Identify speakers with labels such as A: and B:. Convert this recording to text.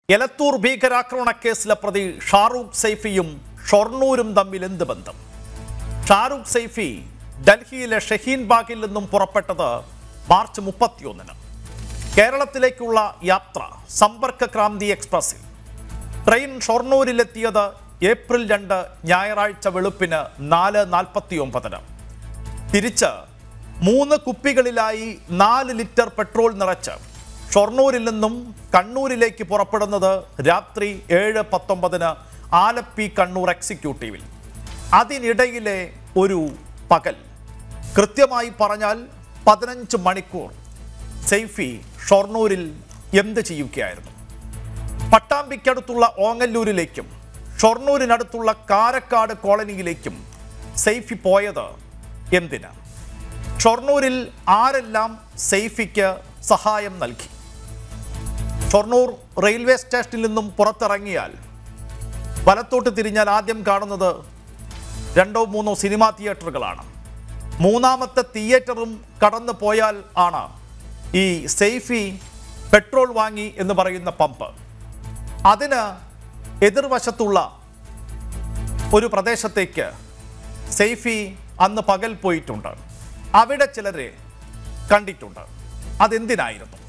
A: എലത്തൂർ ഭീകരാക്രമണ കേസിലെ പ്രതി ഷാറൂഖ് സൈഫിയും ഷൊർണൂരും തമ്മിൽ എന്ത് ബന്ധം ഷാറൂഖ് സൈഫി ഡൽഹിയിലെ ഷഹീൻ ബാഗിൽ നിന്നും പുറപ്പെട്ടത് മാർച്ച് മുപ്പത്തിയൊന്നിന് കേരളത്തിലേക്കുള്ള യാത്ര സമ്പർക്ക ക്രാന്തി എക്സ്പ്രസിൽ ട്രെയിൻ ഷൊർണൂരിലെത്തിയത് ഏപ്രിൽ രണ്ട് ഞായറാഴ്ച വെളുപ്പിന് നാല് നാൽപ്പത്തി ഒമ്പതിന് തിരിച്ച് മൂന്ന് കുപ്പികളിലായി നാല് ലിറ്റർ പെട്രോൾ നിറച്ച് ഷൊർണൂരിൽ നിന്നും കണ്ണൂരിലേക്ക് പുറപ്പെടുന്നത് രാത്രി ഏഴ് പത്തൊമ്പതിന് ആലപ്പി കണ്ണൂർ എക്സിക്യൂട്ടീവിൽ അതിനിടയിലെ ഒരു പകൽ കൃത്യമായി പറഞ്ഞാൽ പതിനഞ്ച് മണിക്കൂർ സെയ്ഫി ഷൊർണൂരിൽ എന്ത് ചെയ്യുകയായിരുന്നു പട്ടാമ്പിക്കടുത്തുള്ള ഓങ്ങല്ലൂരിലേക്കും ഷൊർണൂരിനടുത്തുള്ള കാരക്കാട് കോളനിയിലേക്കും സെയ്ഫി പോയത് എന്തിന് ഷൊർണൂരിൽ ആരെല്ലാം സെയ്ഫിക്ക് സഹായം നൽകി ഷൊർണൂർ റെയിൽവേ സ്റ്റേഷനിൽ നിന്നും പുറത്തിറങ്ങിയാൽ വലത്തോട്ട് തിരിഞ്ഞാൽ ആദ്യം കാണുന്നത് രണ്ടോ മൂന്നോ സിനിമാ തിയേറ്ററുകളാണ് മൂന്നാമത്തെ തിയേറ്ററും കടന്നു പോയാൽ ആണ് ഈ സെയ്ഫി പെട്രോൾ വാങ്ങി എന്ന് പറയുന്ന പമ്പ് അതിന് എതിർവശത്തുള്ള ഒരു പ്രദേശത്തേക്ക് സെയ്ഫി അന്ന് പകൽ പോയിട്ടുണ്ട് അവിടെ ചിലരെ കണ്ടിട്ടുണ്ട് അതെന്തിനായിരുന്നു